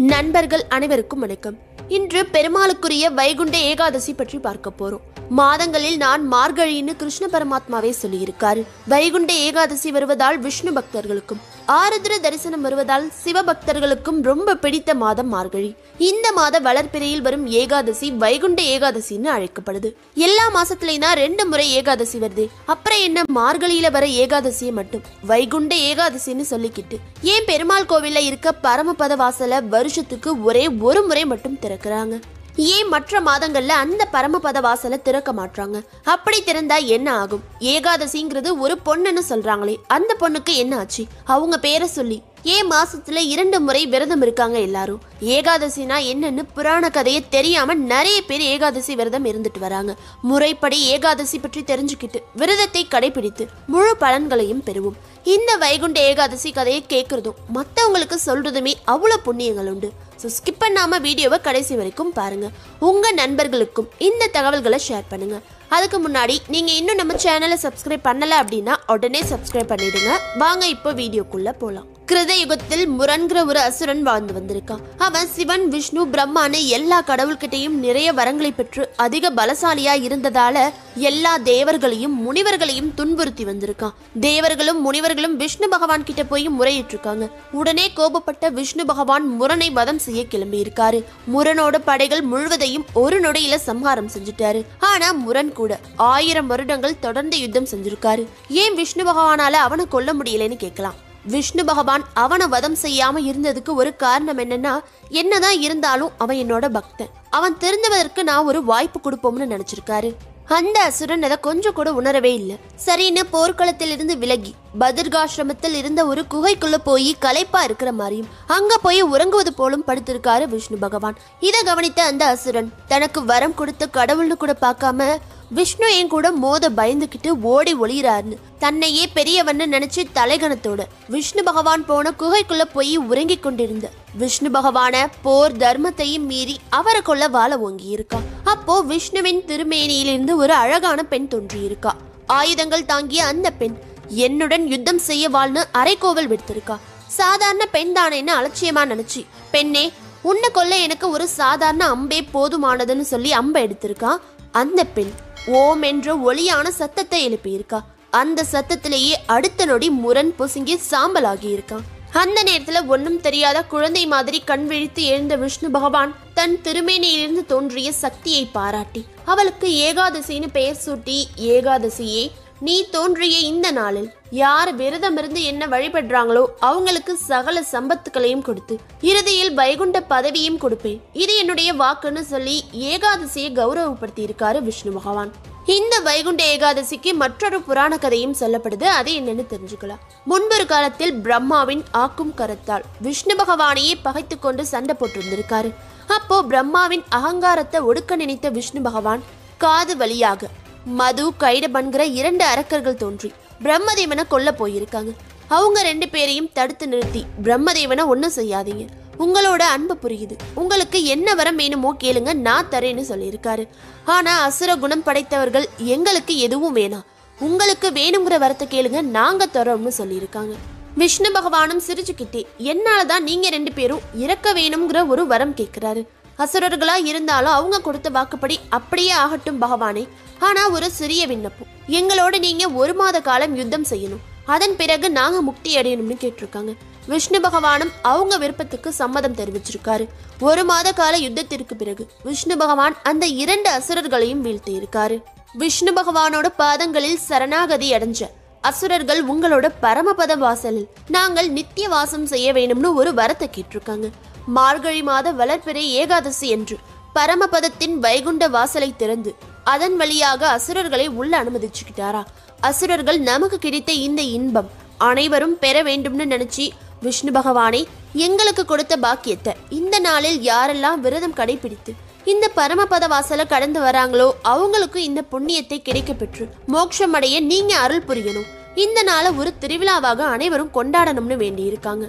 நண்பர்கள் அனைவருக்கும் வணக்கம் இன்று பெருமாளுக்குரிய வைகுண்ட ஏகாதசி பற்றி பார்க்க போறோம் மாதங்களில் நான் மார்கழின்னு கிருஷ்ண பரமாத்மாவே சொல்லியிருக்காரு வைகுண்ட ஏகாதசி வருவதால் விஷ்ணு பக்தர்களுக்கும் ஆருத்ர தரிசனம் வருவதால் சிவ பக்தர்களுக்கும் ரொம்ப பிடித்த மாதம் மார்கழி இந்த மாத வளர்ப்பிறையில் வரும் ஏகாதசி வைகுண்ட ஏகாதசின்னு அழைக்கப்படுது எல்லா மாசத்துலயும் தான் ரெண்டு முறை ஏகாதசி வருது அப்புறம் என்ன மார்கழியில வர ஏகாதசியை மட்டும் வைகுண்ட ஏகாதசின்னு சொல்லிக்கிட்டு ஏன் பெருமாள் கோவில்ல இருக்க பரமபத வாசல வருஷத்துக்கு ஒரே ஒரு முறை மட்டும் திறக்கிறாங்க ஏன் மற்ற மாதங்கள்ல அந்த பரமபத வாசலை திறக்க மாட்றாங்க அப்படி திறந்தா என்ன ஆகும் ஏகாதசிங்கிறது ஒரு பொண்ணுன்னு சொல்றாங்களே அந்த பொண்ணுக்கு என்ன ஆச்சு அவங்க பேரை சொல்லி ஏன் மாசத்துல இரண்டு முறை விரதம் இருக்காங்க எல்லாரும் ஏகாதசினா என்னன்னு புராண கதையை தெரியாம நிறைய பேர் ஏகாதசி விரதம் இருந்துட்டு வராங்க முறைப்படி ஏகாதசி பற்றி தெரிஞ்சுக்கிட்டு விரதத்தை கடைபிடித்து முழு பலன்களையும் பெறுவோம் இந்த வைகுண்ட ஏகாதசி கதையை கேட்கறதும் மற்றவங்களுக்கு சொல்றதுமே அவ்வளோ புண்ணியங்கள் உண்டு ஸோ ஸ்கிப் பண்ணாம வீடியோவை கடைசி வரைக்கும் பாருங்க உங்க நண்பர்களுக்கும் இந்த தகவல்களை ஷேர் பண்ணுங்க அதுக்கு முன்னாடி நீங்க இன்னும் நம்ம சேனலை சப்ஸ்கிரைப் பண்ணல அப்படின்னா உடனே சப்ஸ்கிரைப் பண்ணிடுங்க வாங்க இப்போ வீடியோக்குள்ள போலாம் கிருத யுகத்தில் முரண்கிற ஒரு அசுரன் வாழ்ந்து வந்திருக்கான் அவன் சிவன் விஷ்ணு பிரம்மான்னு எல்லா கடவுள்கிட்டையும் நிறைய வரங்களை பெற்று அதிக பலசாலியா இருந்ததால எல்லா தேவர்களையும் முனிவர்களையும் துன்புறுத்தி வந்திருக்கான் தேவர்களும் முனிவர்களும் விஷ்ணு பகவான் கிட்ட போய் முறையிட்டிருக்காங்க உடனே கோபப்பட்ட விஷ்ணு பகவான் முரனை வதம் செய்ய கிளம்பி இருக்காரு முரனோட படைகள் முழுவதையும் ஒரு நொடியில சம்ஹாரம் செஞ்சுட்டாரு ஆனா முரண் கூட ஆயிரம் வருடங்கள் தொடர்ந்து யுத்தம் செஞ்சிருக்காரு ஏன் விஷ்ணு பகவானால அவனை கொல்ல முடியலன்னு கேட்கலாம் விஷ்ணு பகவான் அவனை வதம் செய்யாம இருந்ததுக்கு ஒரு காரணம் என்னன்னா என்னதான் இருந்தாலும் அவன் என்னோட பக்தன் அவன் திருந்துவதற்கு நான் ஒரு வாய்ப்பு கொடுப்போம்னு நினைச்சிருக்காரு அந்த அசுரன் அதை கொஞ்சம் கூட உணரவே இல்லை சரின்னு போர்க்களத்தில் இருந்து விலகி பத்ர்காசிரமத்தில் இருந்த ஒரு குகைக்குள்ள போய் களைப்பா இருக்கிற மாதிரியும் அங்க போய் உறங்குவது போலும் படுத்திருக்காரு விஷ்ணு பகவான் இதை கவனித்த அந்த அசுரன் தனக்கு வரம் கொடுத்த கடவுள்னு கூட பார்க்காம விஷ்ணு என் கூட மோத பயந்துக்கிட்டு ஓடி ஒளியிறாருன்னு தன்னையே பெரியவன்னு நினைச்சு தலைகணத்தோட விஷ்ணு பகவான் போன குகைக்குள்ள போய் உறங்கிக் கொண்டிருந்த விஷ்ணு பகவான போர் தர்மத்தையும் மீறி அவரை கொள்ள வாழ ஓங்கி இருக்கான் அப்போ விஷ்ணுவின் திருமேனியிலிருந்து ஒரு அழகான பெண் தோன்றியிருக்கா ஆயுதங்கள் தாங்கிய அந்த பெண் என்னுடன் யுத்தம் செய்ய வாழ்னு அரைக்கோவல் விடுத்திருக்கா சாதாரண பெண் தானேன்னு அலட்சியமா நினைச்சு பெண்ணே உன்னை கொல்ல எனக்கு ஒரு சாதாரண அம்பே போதுமானதுன்னு சொல்லி அம்பை எடுத்திருக்கான் அந்த பெண் ஓம் என்ற ஒளியான சத்தத்தை எழுப்பியிருக்கா அந்த சத்தத்திலேயே அடுத்த நொடி முரண் பொசுங்கி சாம்பலாகி இருக்கான் அந்த நேரத்துல ஒன்னும் தெரியாத குழந்தை மாதிரி கண் விழித்து எழுந்த விஷ்ணு பகவான் தன் திருமேனியிலிருந்து தோன்றிய சக்தியை பாராட்டி அவளுக்கு ஏகாதசின்னு பெயர் சூட்டி ஏகாதசியே நீ தோன்றிய இந்த நாளில் யார் விரதமிருந்து என்ன வழிபடுறாங்களோ அவங்களுக்கு சகல சம்பத்துக்களையும் கொடுத்து இறுதியில் வைகுண்ட பதவியும் கொடுப்பேன் இது என்னுடைய வாக்குன்னு சொல்லி ஏகாதசியை கௌரவப்படுத்தி இருக்காரு விஷ்ணு பகவான் இந்த வைகுண்ட ஏகாதசிக்கு மற்றொரு புராண கதையும் சொல்லப்படுது அது என்னன்னு தெரிஞ்சுக்கலாம் முன்பொரு காலத்தில் பிரம்மாவின் ஆக்கும் கரத்தால் விஷ்ணு பகவானையே பகைத்து கொண்டு சண்டை போட்டிருந்திருக்காரு அப்போ பிரம்மாவின் அகங்காரத்தை ஒடுக்க நினைத்த விஷ்ணு பகவான் காது வழியாக மது கைடபன்கிற இரண்டு அரக்கர்கள் தோன்றி பிரம்மதேவனை கொல்ல போயிருக்காங்க அவங்க ரெண்டு பேரையும் தடுத்து நிறுத்தி பிரம்மதேவனை ஒன்றும் செய்யாதீங்க உங்களோட அன்பு புரியுது உங்களுக்கு என்ன வரம் வேணுமோ கேளுங்க நான் தரேன்னு சொல்லியிருக்காரு ஆனா அசுர குணம் படைத்தவர்கள் எங்களுக்கு எதுவும் வேணாம் உங்களுக்கு வேணுங்கிற வரத்தை கேளுங்க நாங்க தரோம்னு சொல்லியிருக்காங்க விஷ்ணு பகவானும் சிரிச்சுக்கிட்டே என்னாலதான் நீங்க ரெண்டு பேரும் இறக்க வேணுங்கிற ஒரு வரம் கேட்கிறாரு அசுரர்களா இருந்தாலும் அவங்க கொடுத்த வாக்குப்படி அப்படியே ஆகட்டும் பகவானே ஆனா ஒரு சிறிய விண்ணப்பம் எங்களோட நீங்க ஒரு மாத காலம் யுத்தம் செய்யணும் அதன் பிறகு நாங்க முக்தி அடையணும்னு கேட்டிருக்காங்க விஷ்ணு பகவானும் அவங்க விருப்பத்துக்கு சம்மதம் தெரிவிச்சிருக்காரு ஒரு மாத கால யுத்தத்திற்கு பிறகு விஷ்ணு பகவான் அந்த இரண்டு அசுரர்களையும் வீழ்த்தி இருக்காரு விஷ்ணு பகவானோட பாதங்களில் சரணாகதி அடைஞ்ச அசுரர்கள் உங்களோட பரமபத வாசலில் நாங்கள் நித்திய வாசம் செய்ய வேணும்னு ஒரு வரத்தை கேட்டிருக்காங்க மார்கழி மாத வளர்பிறை ஏகாதசி என்று பரமபதத்தின் வைகுண்ட வாசலை திறந்து அதன் வழியாக அசுரர்களை உள்ள அனுமதிச்சுக்கிட்டாரா அசுரர்கள் நமக்கு கிடைத்த இந்த இன்பம் அனைவரும் பெற வேண்டும்னு நினைச்சு விஷ்ணு பகவானே எங்களுக்கு கொடுத்த பாக்கியத்தை இந்த நாளில் யாரெல்லாம் விரதம் கடைபிடித்து இந்த பரமபத வாசலை கடந்து வராங்களோ அவங்களுக்கும் இந்த புண்ணியத்தை கிடைக்க பெற்று மோட்சம் அடைய நீங்க அருள் புரியணும் இந்த நாளை ஒரு திருவிழாவாக அனைவரும் கொண்டாடணும்னு வேண்டியிருக்காங்க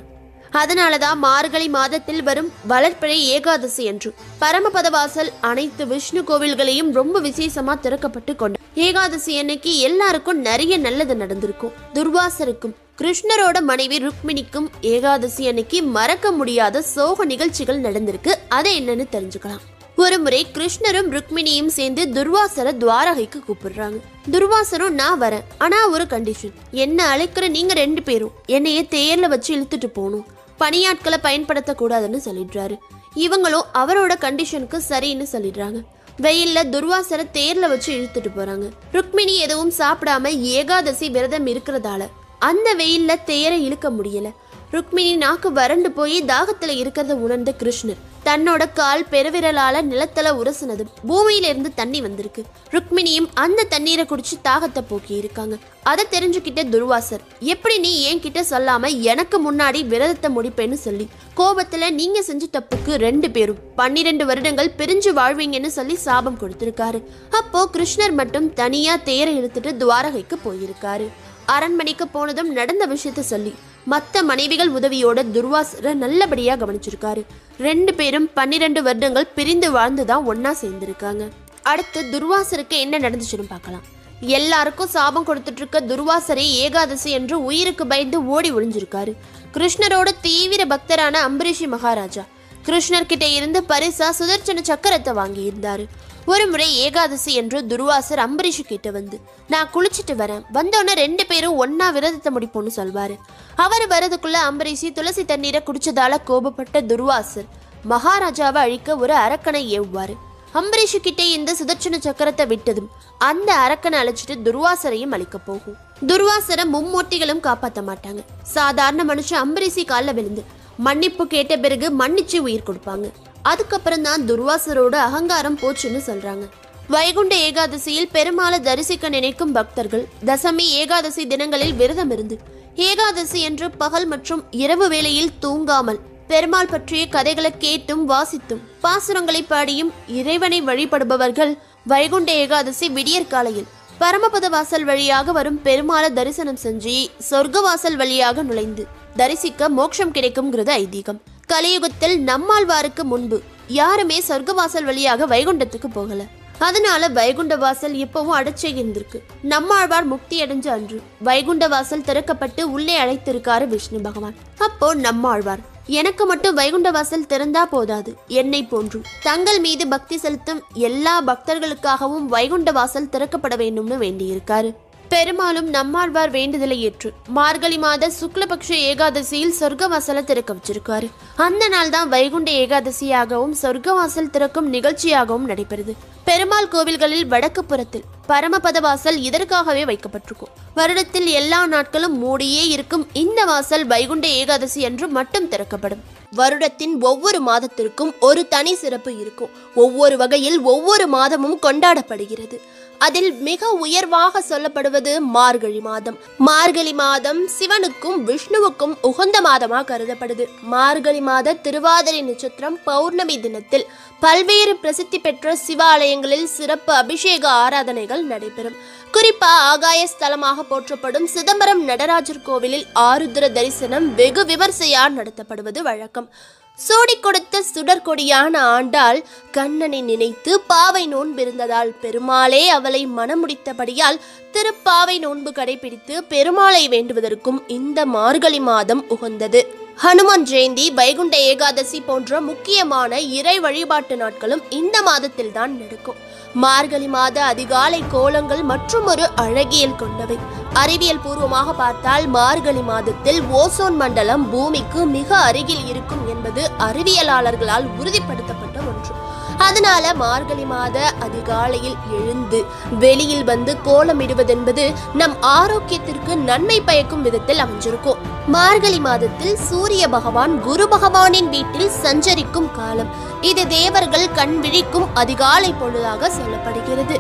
அதனாலதான் மார்கழி மாதத்தில் வரும் வளர்ப்பிறை ஏகாதசி என்று பரமபத வாசல் அனைத்து விஷ்ணு கோவில்களையும் ரொம்ப விசேஷமா திறக்கப்பட்டு கொண்ட ஏகாதசி அன்னைக்கு எல்லாருக்கும் நிறைய நல்லது நடந்திருக்கும் துர்வாசருக்கும் கிருஷ்ணரோட மனைவி ருக்மிணிக்கும் ஏகாதசி அன்னைக்கு மறக்க முடியாத சோக நிகழ்ச்சிகள் நடந்திருக்கு அதை என்னன்னு தெரிஞ்சுக்கலாம் ஒரு முறை கிருஷ்ணரும் ருக்மிணியும் சேர்ந்து துர்வாசரை துவாரகைக்கு கூப்பிடுறாங்க துர்வாசரும் நான் வரேன் ஆனா ஒரு கண்டிஷன் என்ன அழைக்கிற நீங்க ரெண்டு பேரும் என்னைய தேர்ல வச்சு இழுத்துட்டு போகணும் பணியாட்களை பயன்படுத்த கூடாதுன்னு சொல்லிடுறாரு இவங்களும் அவரோட கண்டிஷனுக்கு சரின்னு சொல்லிடுறாங்க வெயில்ல துர்வாசரை தேர்ல வச்சு இழுத்துட்டு போறாங்க ருக்மிணி எதுவும் சாப்பிடாம ஏகாதசி விரதம் இருக்கிறதால அந்த வெயில்ல தேரை இழுக்க முடியல ருக்மிணி நாக்கு வறண்டு போய் தாகத்துல இருக்கிறத உணர்ந்த கிருஷ்ணர் தன்னோட கால் பெருவிரலால நிலத்துல உரசுனதும் பூமியில இருந்து தண்ணி வந்திருக்கு ருக்மிணியும் அந்த தண்ணீரை குடிச்சு தாகத்தை போக்கி இருக்காங்க அதை தெரிஞ்சுக்கிட்ட துர்வாசர் எப்படி நீ என்கிட்ட சொல்லாம எனக்கு முன்னாடி விரதத்தை முடிப்பேன்னு சொல்லி கோபத்துல நீங்க செஞ்ச தப்புக்கு ரெண்டு பேரும் பன்னிரெண்டு வருடங்கள் பிரிஞ்சு வாழ்வீங்கன்னு சொல்லி சாபம் கொடுத்திருக்காரு அப்போ கிருஷ்ணர் மட்டும் தனியா தேரை இழுத்துட்டு துவாரகைக்கு போயிருக்காரு அரண்மனைக்கு போனதும் நடந்த விஷயத்த சொல்லி மத்த மனைவிகள் உதவியோட துர்வாசரை நல்லபடியா கவனிச்சிருக்காரு ரெண்டு பேரும் பன்னிரெண்டு வருடங்கள் பிரிந்து வாழ்ந்துதான் ஒன்னா சேர்ந்திருக்காங்க அடுத்து துர்வாசருக்கு என்ன நடந்துச்சுன்னு பார்க்கலாம் எல்லாருக்கும் சாபம் கொடுத்துட்டு இருக்க துர்வாசரை ஏகாதசி என்று உயிருக்கு பயந்து ஓடி ஒளிஞ்சிருக்காரு கிருஷ்ணரோட தீவிர பக்தரான அம்பரீஷி மகாராஜா கிருஷ்ணர் கிட்ட இருந்து பரிசா சுதர்சன சக்கரத்தை வாங்கி இருந்தாரு ஒரு முறை ஏகாதசி என்று துர்வாசர் அம்பரீஷ் கிட்ட வந்து நான் குளிச்சிட்டு வரேன் வந்தோடனே ரெண்டு பேரும் ஒன்னா விரதத்தை முடிப்போம்னு சொல்வாரு அவர் வரதுக்குள்ள அம்பரீஷி துளசி தண்ணீரை குடிச்சதால கோபப்பட்ட துர்வாசர் மகாராஜாவை அழிக்க ஒரு அரக்கனை ஏவுவாரு அம்பரீஷ் கிட்டே இந்த சுதர்சன சக்கரத்தை விட்டதும் அந்த அரக்கனை அழைச்சிட்டு துர்வாசரையும் அழிக்க போகும் துர்வாசரை மும்மூர்த்திகளும் காப்பாத்த மாட்டாங்க சாதாரண மனுஷன் அம்பரீஷி காலில் விழுந்து மன்னிப்பு கேட்ட பிறகு மன்னிச்சு உயிர் கொடுப்பாங்க அதுக்கப்புறம் தான் துர்வாசரோட அகங்காரம் போச்சுன்னு சொல்றாங்க வைகுண்ட ஏகாதசியில் பெருமாளை தரிசிக்க நினைக்கும் பக்தர்கள் தசமி ஏகாதசி தினங்களில் விரதம் இருந்து ஏகாதசி என்று பகல் மற்றும் இரவு வேளையில் தூங்காமல் பெருமாள் பற்றிய கதைகளை கேட்டும் வாசித்தும் பாசுரங்களை பாடியும் இறைவனை வழிபடுபவர்கள் வைகுண்ட ஏகாதசி விடியற் காலையில் பரமபத வாசல் வழியாக வரும் பெருமாளை தரிசனம் செஞ்சு சொர்க்க வாசல் வழியாக நுழைந்து தரிசிக்க மோட்சம் கிடைக்கும்ங்கிறது ஐதீகம் கலியுகத்தில் நம்மாழ்வாருக்கு முன்பு யாருமே சொர்க்க வாசல் வழியாக வைகுண்டத்துக்கு போகல அதனால வைகுண்ட வாசல் எப்பவும் அடைச்சே இருந்திருக்கு நம்மாழ்வார் முக்தி அடைஞ்ச அன்று வைகுண்ட வாசல் திறக்கப்பட்டு உள்ளே அழைத்திருக்காரு விஷ்ணு பகவான் அப்போ நம்மாழ்வார் எனக்கு மட்டும் வைகுண்ட வாசல் திறந்தா போதாது என்னை போன்றும் தங்கள் மீது பக்தி செலுத்தும் எல்லா பக்தர்களுக்காகவும் வைகுண்ட வாசல் திறக்கப்பட வேண்டும்னு வேண்டியிருக்காரு பெருமாளும் நம்மாழ்வார் வேண்டுதலை ஏற்று மார்கழி மாத சுக்லபக்ஷ ஏகாதசியில் சொர்க்கவாசலை திறக்க வச்சிருக்காரு அந்த நாள் தான் வைகுண்ட ஏகாதசியாகவும் சொர்க்கவாசல் திறக்கும் நிகழ்ச்சியாகவும் நடைபெறுது பெருமாள் கோவில்களில் வடக்கு புறத்தில் பரமபத வாசல் இதற்காகவே வைக்கப்பட்டிருக்கும் வருடத்தில் எல்லா நாட்களும் மூடியே இருக்கும் இந்த வாசல் வைகுண்ட ஏகாதசி அன்று மட்டும் திறக்கப்படும் வருடத்தின் ஒவ்வொரு மாதத்திற்கும் ஒரு தனி சிறப்பு இருக்கும் ஒவ்வொரு வகையில் ஒவ்வொரு மாதமும் கொண்டாடப்படுகிறது அதில் மிக உயர்வாக சொல்லப்படுவது மார்கழி மாதம் மார்கழி மாதம் சிவனுக்கும் விஷ்ணுவுக்கும் உகந்த மாதமாக கருதப்படுது மார்கழி மாத திருவாதிரை நட்சத்திரம் பௌர்ணமி தினத்தில் பல்வேறு பிரசித்தி பெற்ற சிவாலயங்களில் சிறப்பு அபிஷேக ஆராதனைகள் நடைபெறும் குறிப்பா ஆகாய ஸ்தலமாக போற்றப்படும் சிதம்பரம் நடராஜர் கோவிலில் ஆருத்ர தரிசனம் வெகு விமர்சையா நடத்தப்படுவது வழக்கம் சூடி கொடுத்த சுடற்கொடியான ஆண்டாள் கண்ணனை நினைத்து பாவை நோன்பிருந்ததால் பெருமாளே அவளை மனமுடித்தபடியால் திருப்பாவை நோன்பு கடைபிடித்து பெருமாளை வேண்டுவதற்கும் இந்த மார்கழி மாதம் உகந்தது ஹனுமான் ஜெயந்தி வைகுண்ட ஏகாதசி போன்ற முக்கியமான இறை வழிபாட்டு நாட்களும் இந்த மாதத்தில் தான் நடக்கும் மார்கழி மாத அதிகாலை கோலங்கள் மற்றும் ஒரு அழகியல் கொண்டவை அறிவியல் பூர்வமாக பார்த்தால் மார்கழி மாதத்தில் ஓசோன் மண்டலம் பூமிக்கு மிக அருகில் இருக்கும் என்பது அறிவியலாளர்களால் உறுதிப்படுத்தப்பட்ட ஒன்று அதனால மார்கழி மாத அதிகாலையில் எழுந்து வெளியில் வந்து கோலமிடுவதென்பது நம் ஆரோக்கியத்திற்கு நன்மை பயக்கும் விதத்தில் அமைஞ்சிருக்கும் மார்கழி மாதத்தில் சூரிய பகவான் குரு பகவானின் வீட்டில் சஞ்சரிக்கும் காலம் இது தேவர்கள் கண் விழிக்கும் அதிகாலை பொழுதாக சொல்லப்படுகிறது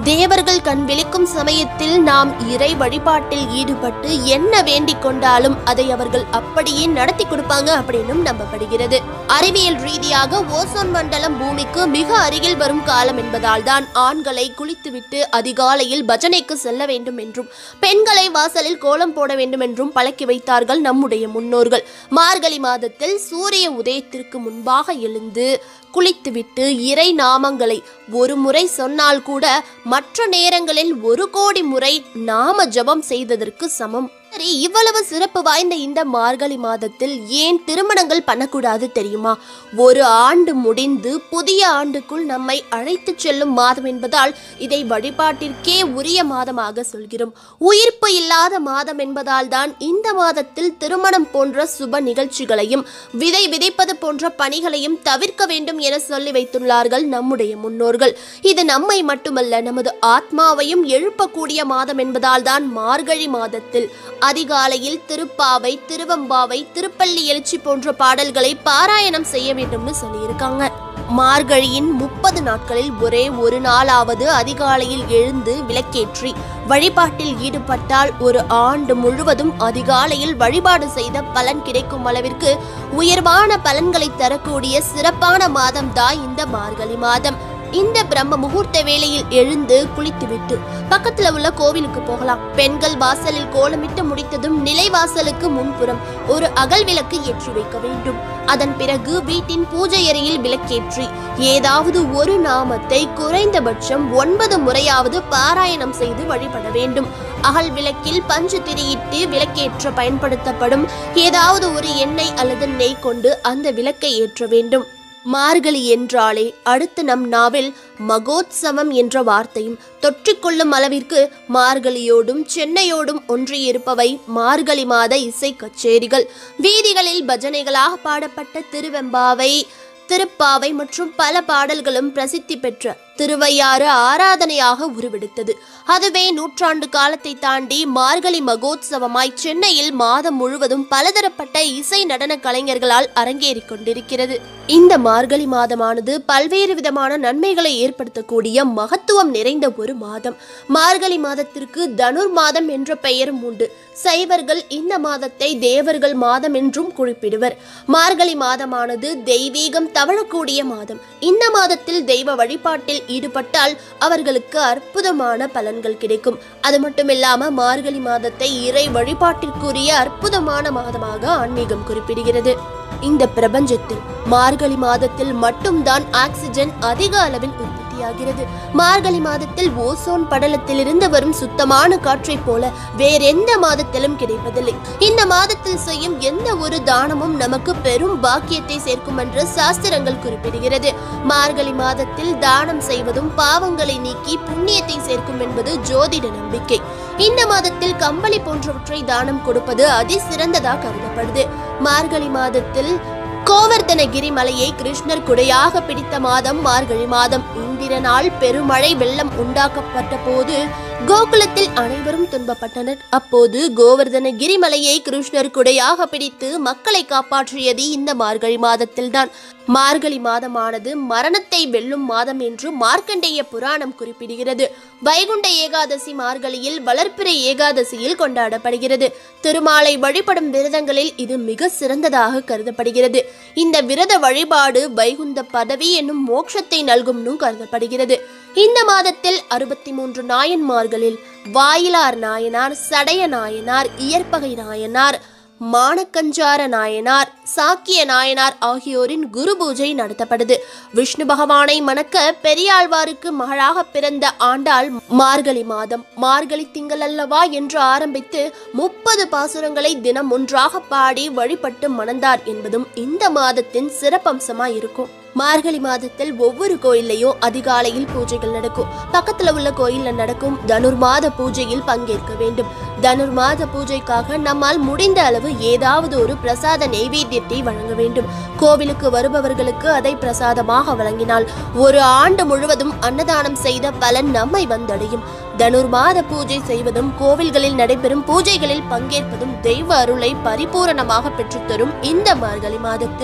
தேவர்கள் கண் விழிக்கும் சமயத்தில் நாம் இறை வழிபாட்டில் ஈடுபட்டு என்ன வேண்டிக் கொண்டாலும் அதை அவர்கள் அப்படியே நடத்தி கொடுப்பாங்க அப்படின்னும் நம்பப்படுகிறது அறிவியல் ரீதியாக ஓசோன் மண்டலம் பூமிக்கு மிக அருகில் வரும் காலம் என்பதால் தான் ஆண்களை குளித்துவிட்டு அதிகாலையில் பஜனைக்கு செல்ல வேண்டும் என்றும் பெண்களை வாசலில் கோலம் போட வேண்டும் என்றும் பழக்கி வைத்தார்கள் நம்முடைய முன்னோர்கள் மார்கழி மாதத்தில் சூரிய உதயத்திற்கு முன்பாக எழுந்து குளித்துவிட்டு இறை நாமங்களை ஒரு முறை சொன்னால் கூட மற்ற நேரங்களில் ஒரு கோடி முறை நாம ஜெபம் செய்ததற்கு சமம் சரி இவ்வளவு சிறப்பு வாய்ந்த இந்த மார்கழி மாதத்தில் ஏன் திருமணங்கள் பண்ணக்கூடாது தெரியுமா ஒரு ஆண்டு முடிந்து புதிய ஆண்டுக்குள் நம்மை அழைத்து செல்லும் மாதம் என்பதால் இதை வழிபாட்டிற்கே உரிய மாதமாக சொல்கிறோம் உயிர்ப்பு இல்லாத மாதம் என்பதால் தான் இந்த மாதத்தில் திருமணம் போன்ற சுப நிகழ்ச்சிகளையும் விதை விதைப்பது போன்ற பணிகளையும் தவிர்க்க வேண்டும் என சொல்லி வைத்துள்ளார்கள் நம்முடைய முன்னோர்கள் இது நம்மை மட்டுமல்ல நமது ஆத்மாவையும் எழுப்பக்கூடிய மாதம் என்பதால் தான் மார்கழி மாதத்தில் அதிகாலையில் திருப்பாவை திருவம்பாவை திருப்பள்ளி எழுச்சி போன்ற பாடல்களை பாராயணம் செய்ய வேண்டும்னு சொல்லியிருக்காங்க மார்கழியின் முப்பது நாட்களில் ஒரே ஒரு நாளாவது அதிகாலையில் எழுந்து விளக்கேற்றி வழிபாட்டில் ஈடுபட்டால் ஒரு ஆண்டு முழுவதும் அதிகாலையில் வழிபாடு செய்த பலன் கிடைக்கும் அளவிற்கு உயர்வான பலன்களை தரக்கூடிய சிறப்பான மாதம் தான் இந்த மார்கழி மாதம் இந்த பிரம்ம முகூர்த்த வேளையில் எழுந்து குளித்துவிட்டு பக்கத்துல உள்ள கோவிலுக்கு போகலாம் பெண்கள் வாசலில் கோலமிட்டு முடித்ததும் நிலைவாசலுக்கு முன்புறம் ஒரு அகல் விளக்கு ஏற்றி வைக்க வேண்டும் அதன் பிறகு வீட்டின் பூஜை அறையில் விளக்கேற்றி ஏதாவது ஒரு நாமத்தை குறைந்தபட்சம் ஒன்பது முறையாவது பாராயணம் செய்து வழிபட வேண்டும் அகல் விளக்கில் பஞ்சு திரியிட்டு விளக்கேற்ற பயன்படுத்தப்படும் ஏதாவது ஒரு எண்ணெய் அல்லது நெய் கொண்டு அந்த விளக்கை ஏற்ற வேண்டும் மார்கழி என்றாலே அடுத்து நம் நாவில் மகோத்சவம் என்ற வார்த்தையும் தொற்றிக்கொள்ளும் அளவிற்கு மார்கழியோடும் சென்னையோடும் ஒன்றியிருப்பவை மார்கழி மாத இசை கச்சேரிகள் வீதிகளில் பஜனைகளாக பாடப்பட்ட திருவெம்பாவை திருப்பாவை மற்றும் பல பாடல்களும் பிரசித்தி பெற்ற திருவையாறு ஆராதனையாக உருவெடுத்தது அதுவே நூற்றாண்டு காலத்தை தாண்டி மார்கழி மகோத்சவமாய் சென்னையில் மாதம் முழுவதும் பலதரப்பட்ட இசை நடன கலைஞர்களால் அரங்கேறிக் கொண்டிருக்கிறது இந்த மார்கழி மாதமானது பல்வேறு விதமான நன்மைகளை ஏற்படுத்தக்கூடிய மகத்துவம் நிறைந்த ஒரு மாதம் மார்கழி மாதத்திற்கு தனுர் மாதம் என்ற பெயரும் உண்டு சைவர்கள் இந்த மாதத்தை தேவர்கள் மாதம் என்றும் குறிப்பிடுவர் மார்கழி மாதமானது தெய்வீகம் தவழக்கூடிய மாதம் இந்த மாதத்தில் தெய்வ வழிபாட்டில் ஈடுபட்டால் அவர்களுக்கு அற்புதமான பலன்கள் கிடைக்கும் அது மட்டுமில்லாம மார்கழி மாதத்தை இறை வழிபாட்டிற்குரிய அற்புதமான மாதமாக ஆன்மீகம் குறிப்பிடுகிறது இந்த பிரபஞ்சத்தில் மார்கழி மாதத்தில் மட்டும்தான் ஆக்சிஜன் அதிக அளவில் உற்பத்தியாகிறது மார்கழி மாதத்தில் ஓசோன் படலத்திலிருந்து வரும் சுத்தமான காற்றைப் போல வேறெந்த மாதத்திலும் கிடைப்பதில்லை இந்த மாதத்தில் செய்யும் எந்த ஒரு தானமும் நமக்கு பெரும் பாக்கியத்தை சேர்க்கும் என்று சாஸ்திரங்கள் குறிப்பிடுகிறது மார்கழி மாதத்தில் தானம் செய்வதும் பாவங்களை நீக்கி புண்ணியத்தை சேர்க்கும் என்பது ஜோதிட நம்பிக்கை இந்த மாதத்தில் கம்பளி போன்றவற்றை தானம் கொடுப்பது அதி சிறந்ததாக கருதப்படுது மார்கழி மாதத்தில் கோவர்தனகிரி மலையை கிருஷ்ணர் குடையாக பிடித்த மாதம் மார்கழி மாதம் இந்திரனால் பெருமழை வெள்ளம் உண்டாக்கப்பட்ட போது கோகுலத்தில் அனைவரும் துன்பப்பட்டனர் அப்போது கோவர்தனகிரி மலையை கிருஷ்ணர் குடையாக பிடித்து மக்களை காப்பாற்றியது இந்த மார்கழி மாதத்தில்தான் மார்கழி மாதமானது மரணத்தை வெல்லும் மாதம் என்று மார்க்கண்டேய புராணம் குறிப்பிடுகிறது வைகுண்ட ஏகாதசி மார்கழியில் வளர்ப்பிறை ஏகாதசியில் கொண்டாடப்படுகிறது திருமாலை வழிபடும் விரதங்களில் இது மிக சிறந்ததாக கருதப்படுகிறது இந்த விரத வழிபாடு வைகுந்த பதவி என்னும் மோட்சத்தை நல்கும்னு கருதப்படுகிறது இந்த மாதத்தில் அறுபத்தி மூன்று நாயன்மார்களில் வாயிலார் நாயனார் சடைய நாயனார் இயற்பகை நாயனார் மானக்கஞ்சார நாயனார் சாக்கிய நாயனார் ஆகியோரின் குரு பூஜை நடத்தப்படுது விஷ்ணு பகவானை மணக்க பெரியாழ்வாருக்கு மகளாக பிறந்த ஆண்டாள் மார்கழி மாதம் மார்கழி திங்கள் அல்லவா என்று ஆரம்பித்து முப்பது பாசுரங்களை தினம் ஒன்றாக பாடி வழிபட்டு மணந்தார் என்பதும் இந்த மாதத்தின் சிறப்பம்சமா இருக்கும் மார்கழி மாதத்தில் ஒவ்வொரு கோயில்லையும் அதிகாலையில் பூஜைகள் நடக்கும் பக்கத்துல உள்ள கோயில்ல நடக்கும் தனுர் மாத பூஜையில் பங்கேற்க வேண்டும் தனுர் மாத பூஜைக்காக நம்மால் முடிந்த அளவு ஏதாவது ஒரு பிரசாத நெய்வேத்தியத்தை வழங்க வேண்டும் கோவிலுக்கு வருபவர்களுக்கு அதை பிரசாதமாக வழங்கினால் ஒரு ஆண்டு முழுவதும் அன்னதானம் செய்த பலன் நம்மை வந்தடையும் தனுர் மாத பூஜை செய்வதும் கோவில்களில் நடைபெறும் பூஜைகளில் பங்கேற்பதும் தெய்வ அருளை பரிபூரணமாக பெற்றுத்தரும் இந்த மார்கழி மாதத்தில்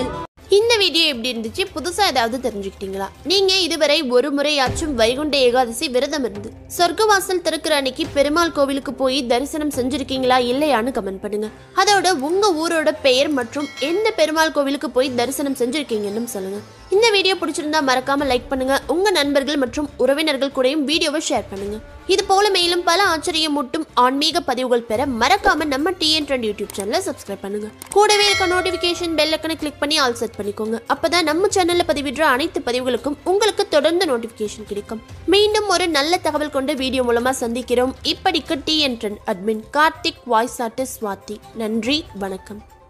இந்த வீடியோ எப்படி இருந்துச்சு புதுசா ஏதாவது தெரிஞ்சுக்கிட்டீங்களா நீங்க இதுவரை ஒரு முறையாச்சும் வைகுண்ட ஏகாதசி விரதம் இருந்து சொர்க்கவாசல் திறக்கிற அன்னைக்கு பெருமாள் கோவிலுக்கு போய் தரிசனம் செஞ்சிருக்கீங்களா இல்லையான்னு கமெண்ட் பண்ணுங்க அதோட உங்க ஊரோட பெயர் மற்றும் எந்த பெருமாள் கோவிலுக்கு போய் தரிசனம் செஞ்சிருக்கீங்கன்னு சொல்லுங்க இந்த வீடியோ பிடிச்சிருந்தா மறக்காம லைக் பண்ணுங்க உங்க நண்பர்கள் மற்றும் உறவினர்கள் கூடயும் வீடியோவை ஷேர் பண்ணுங்க இது போல மேலும் பல ஆச்சரியமூட்டும் ஆன்மீக பதிவுகள் பெற மறக்காம நம்ம டிஎன் ட்ரெண்ட் யூடியூப் சேனலை சப்ஸ்கிரைப் பண்ணுங்க கூடவே இருக்க நோட்டிபிகேஷன் பெல் ஐக்கனை கிளிக் பண்ணி ஆல் செட் பண்ணிக்கோங்க அப்பதான் நம்ம சேனல்ல பதிவிடுற அனைத்து பதிவுகளுக்கும் உங்களுக்கு தொடர்ந்து நோட்டிபிகேஷன் கிடைக்கும் மீண்டும் ஒரு நல்ல தகவல் கொண்ட வீடியோ மூலமா சந்திக்கிறோம் இப்படிக்கு TN trend admin Karthik voice artist Swathi நன்றி வணக்கம்